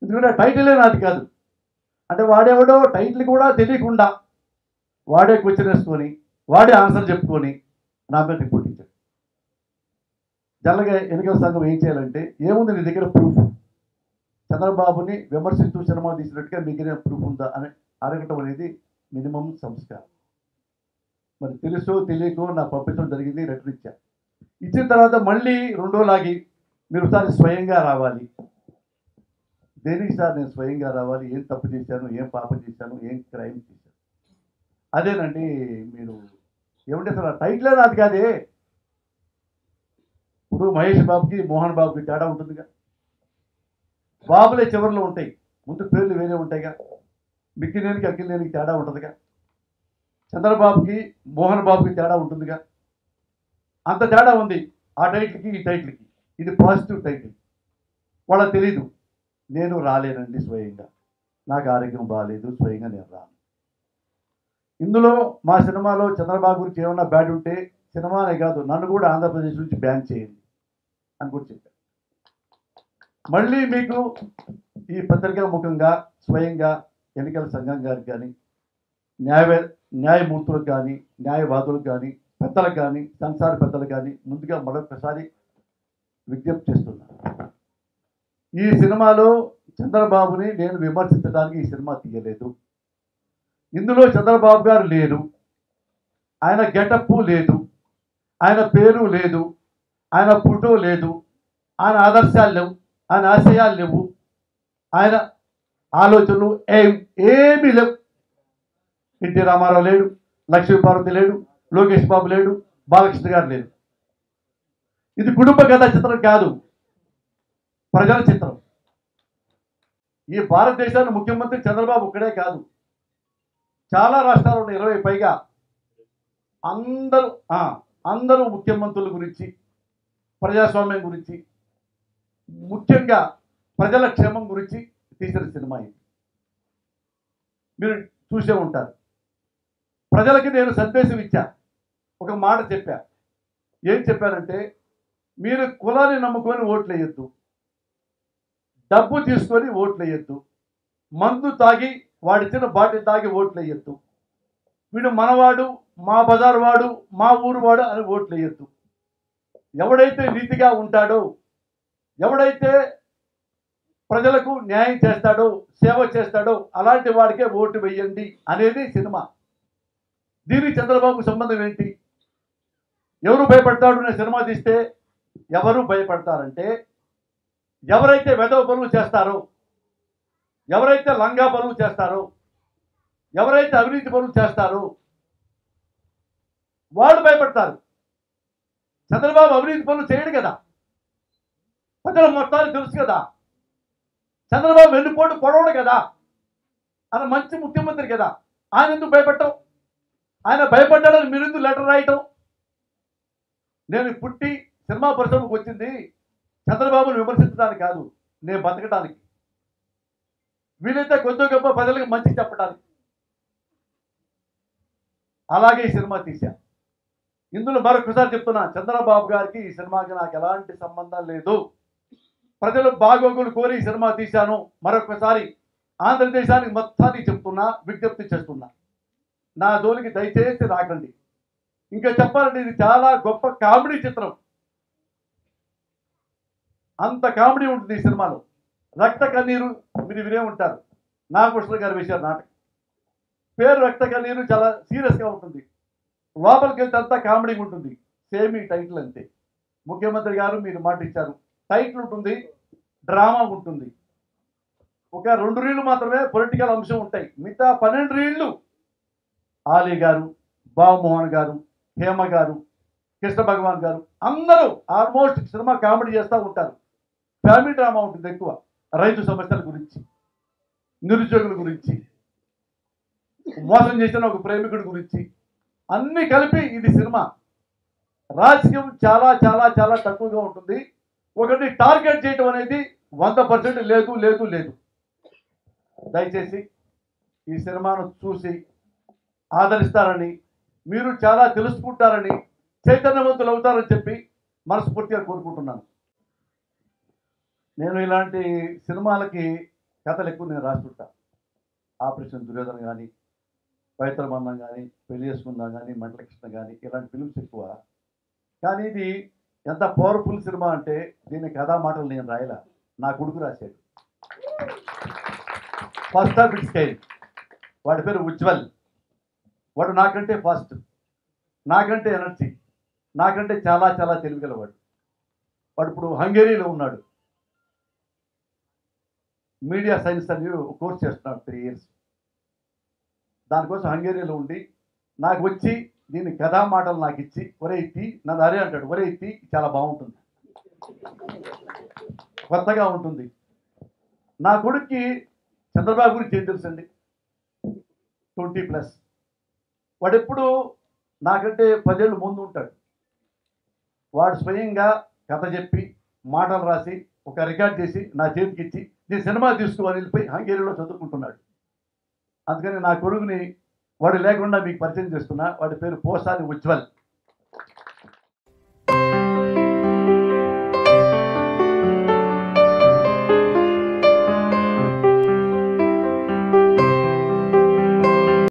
ఎందుకంటే టైటిలే నాది కాదు అంటే వాడెవడో టైటిల్ కూడా తెలియకుండా వాడే క్వశ్చన్ వేసుకొని వాడే ఆన్సర్ చెప్పుకొని నా మీద రిపోర్ట్ ఇచ్చాడు జనరల్గా ఎన్నికల సంఘం ఏం చేయాలంటే ఏముంది నీ దగ్గర ప్రూఫ్ చంద్రబాబుని విమర్శిస్తూ సినిమా తీసినట్టుగా మీ దగ్గర ప్రూఫ్ ఉందా అని అడగటం అనేది మినిమం సంస్కారం మరి తెలుసో తెలియకో నాకు పంపించడం జరిగింది లెటర్ ఇచ్చా ఇచ్చిన తర్వాత మళ్ళీ రెండో లాగి మీరు ఒకసారి స్వయంగా రావాలి దేనికి సార్ నేను స్వయంగా రావాలి ఏం తప్పు చేశాను ఏం పాపం చేశాను ఏం క్రైమ్ చేశాను అదేనండి మీరు ఏమంటే అసలు ఆ టైటిలే నాది కాదే ఇప్పుడు మహేష్ బాబుకి మోహన్ బాబుకి తేడా ఉంటుందిగా బాబులే చివరిలో ఉంటాయి ముందు పేర్లు వేరే ఉంటాయిగా మిక్కినేనికి అక్కినేనికి తేడా ఉంటుందిగా చంద్రబాబుకి మోహన్ బాబుకి తేడా ఉంటుందిగా అంత తేడా ఉంది ఆ టైటిల్కి ఈ టైటిల్కి ఇది పాజిటివ్ టైటిల్ వాళ్ళకి తెలీదు నేను రాలేనండి స్వయంగా నాకు ఆరోగ్యం బాగాలేదు స్వయంగా నేను రాను ఇందులో మా సినిమాలో చంద్రబాబు గురించి ఏమన్నా బ్యాడ్ ఉంటే సినిమానే కాదు నన్ను కూడా ఆంధ్రప్రదేశ్ నుంచి బ్యాన్ చేయండి అని కూడా చెప్పాను మళ్ళీ మీకు ఈ పత్రికా ముఖంగా స్వయంగా ఎన్నికల సంఘం గారికి కానీ న్యాయ న్యాయమూర్తులకు కానీ న్యాయవాదులకు కానీ పెద్దలకు కానీ సంసార పెద్దలకు కానీ ముందుగా మరొకసారి విజ్ఞప్తి చేస్తున్నాను ఈ సినిమాలో చంద్రబాబుని నేను విమర్శించడానికి ఈ సినిమా తీయలేదు ఇందులో చంద్రబాబు గారు లేరు ఆయన గెటప్ లేదు ఆయన పేరు లేదు ఆయన ఫోటో లేదు ఆయన ఆదర్శాలు లేవు ఆయన ఆశయాలు లేవు ఆయన ఆలోచనలు ఏం ఏమీ లేవు ఎన్టీ రామారావు లేడు లక్ష్మీపార్వతి లేడు లోకేష్ బాబు లేడు బాలకృష్ణ గారు లేడు ఇది కుటుంబ కథా చిత్రం కాదు ప్రజల చిత్రం ఈ భారతదేశాన్ని ముఖ్యమంత్రి చంద్రబాబు ఒక్కడే కాదు చాలా రాష్ట్రాలు ఉన్నాయి ఇరవై పైగా అందరూ ఆ, అందరూ ముఖ్యమంత్రుల గురించి ప్రజాస్వామ్యం గురించి ముఖ్యంగా ప్రజల క్షేమం గురించి తీసిన సినిమా ఇది మీరు చూసే ఉంటారు ప్రజలకి నేను సందేశం ఇచ్చా ఒక మాట చెప్పా ఏం చెప్పానంటే మీరు కులాన్ని నమ్ముకొని ఓట్లు వేయొద్దు డబ్బు తీసుకొని ఓట్లు వేయొద్దు మందు తాగి వాడిచ్చిన బాటిల్ తాగి ఓట్లు వేయొద్దు వీడు మనవాడు మా బజార్ వాడు మా ఊరు వాడు అని ఓట్లు వేయొద్దు ఎవడైతే నీతిగా ఉంటాడో ఎవడైతే ప్రజలకు న్యాయం చేస్తాడో సేవ చేస్తాడో అలాంటి వాడికే ఓటు వేయండి అనేది సినిమా దీనికి చంద్రబాబు సంబంధం ఏంటి ఎవరు భయపడతాడు అనే సినిమా తీస్తే ఎవరు భయపడతారంటే ఎవరైతే వెధవ పనులు చేస్తారో ఎవరైతే లంగా పనులు చేస్తారో ఎవరైతే అవినీతి పనులు చేస్తారో వాళ్ళు భయపడతారు చంద్రబాబు అవినీతి పనులు చేయడు కదా ప్రజల మొత్తాలు తెలుసు కదా చంద్రబాబు వెన్నుపోటు పొడవడు కదా ఆయన మంచి ముఖ్యమంత్రి కదా ఆయన ఎందుకు భయపడటం ఆయన భయపడ్డాడని మీరు ఎందుకు లెటర్ రాయటం నేను పుట్టి సినిమా పరిశ్రమకు వచ్చింది చంద్రబాబును విమర్శించడానికి కాదు నేను బతకడానికి వీలైతే కొంచెం గొప్ప ప్రజలకు మంచి చెప్పడానికి అలాగే ఈ సినిమా తీశా ఇందులో మరొకసారి చెప్తున్నా చంద్రబాబు గారికి ఈ సినిమాకి నాకు ఎలాంటి సంబంధం లేదు ప్రజలు బాగోగులు కోరి ఈ సినిమా తీశాను మరొకసారి ఆంధ్రదేశానికి మొత్తాన్ని చెప్తున్నా విజ్ఞప్తి చేస్తున్నా నా జోలికి దయచేసి రాకండి ఇంకా చెప్పాలంటే ఇది చాలా గొప్ప కామెడీ చిత్రం అంత కామెడీ ఉంటుంది ఈ సినిమాలో రక్త కన్నీరు మీరు వినే ఉంటారు నాగభూషణ గారు వేశారు నాటకం పేరు రక్త కన్నీరు చాలా సీరియస్గా ఉంటుంది లోపలికి వెళ్తే అంతా కామెడీ ఉంటుంది సేమ్ ఈ టైటిల్ అంతే ముఖ్యమంత్రి గారు మీరు మాట ఇచ్చారు టైటిల్ ఉంటుంది డ్రామా ఉంటుంది ఒక రెండు రీళ్లు మాత్రమే పొలిటికల్ అంశం ఉంటాయి మిగతా పన్నెండు రీళ్లు ఆలీ గారు బాబుమోహన్ గారు హేమ గారు కృష్ణ భగవాన్ గారు అందరూ ఆల్మోస్ట్ సినిమా కామెడీ చేస్తూ ఉంటారు ఫ్యామిలీ డ్రామా ఉంటుంది ఎక్కువ రైతు సమస్యల గురించి నిరుద్యోగుల గురించి మోసం చేసిన ఒక ప్రేమికుడి గురించి అన్నీ కలిపి ఇది సినిమా రాజకీయం చాలా చాలా చాలా తక్కువగా ఉంటుంది ఒకటి టార్గెట్ చేయటం అనేది వంద పర్సెంట్ లేదు లేదు లేదు దయచేసి ఈ సినిమాను చూసి ఆదరిస్తారని మీరు చాలా తెలుసుకుంటారని చైతన్యవంతులు అవుతారని చెప్పి మనస్ఫూర్తిగా కోరుకుంటున్నాను నేను ఇలాంటి సినిమాలకి కథలు ఎక్కువ నేను రాస్తుంటా ఆపరేషన్ దుర్యోధన కానీ పవిత్ర బంధం కానీ పెళ్లి చేసుకుందాం కానీ మంటల కృష్ణ కానీ ఇలాంటి ఫిల్మ్స్ ఎక్కువ కానీ ఇది ఎంత పవర్ఫుల్ సినిమా అంటే దీని కథా మాటలు నేను రాయలా నా కొడుకు రాశాడు ఫస్ట్ ఆఫ్ ఇట్ స్టైల్ వాడి పేరు ఉజ్వల్ వాడు నాకంటే ఫాస్ట్ నాకంటే ఎనర్జీ నాకంటే చాలా చాలా తెలివిగలవాడు వాడు ఇప్పుడు హంగేరీలో ఉన్నాడు మీడియా సైన్స్ అని కోర్స్ చేస్తున్నాడు త్రీ ఇయర్స్ దానికోసం హంగేరీలో ఉండి నాకు వచ్చి దీని కథా మాటలు నాకు ఇచ్చి ఒరే ఇత్తి నన్ను అరే అంటాడు ఒరే ఇత్తి చాలా బాగుంటుంది కొత్తగా ఉంటుంది నా కొడుక్కి చంద్రబాబు గురించి ఏం తెలుసండి ట్వంటీ ప్లస్ వాడు ఎప్పుడు నాకంటే పదేళ్ళు ముందు ఉంటాడు వాడు స్వయంగా కథ చెప్పి మాటలు రాసి ఒక రికార్డ్ చేసి నా చేతికి ఇచ్చి నేను సినిమా తీసుకోవాలి వెళ్ళిపోయి హంగేరీలో చదువుకుంటున్నాడు అందుకని నా కొడుకుని వాడు లేకుండా మీకు పరిచయం చేస్తున్నా వాడి పేరు పోసాని ఉజ్వల్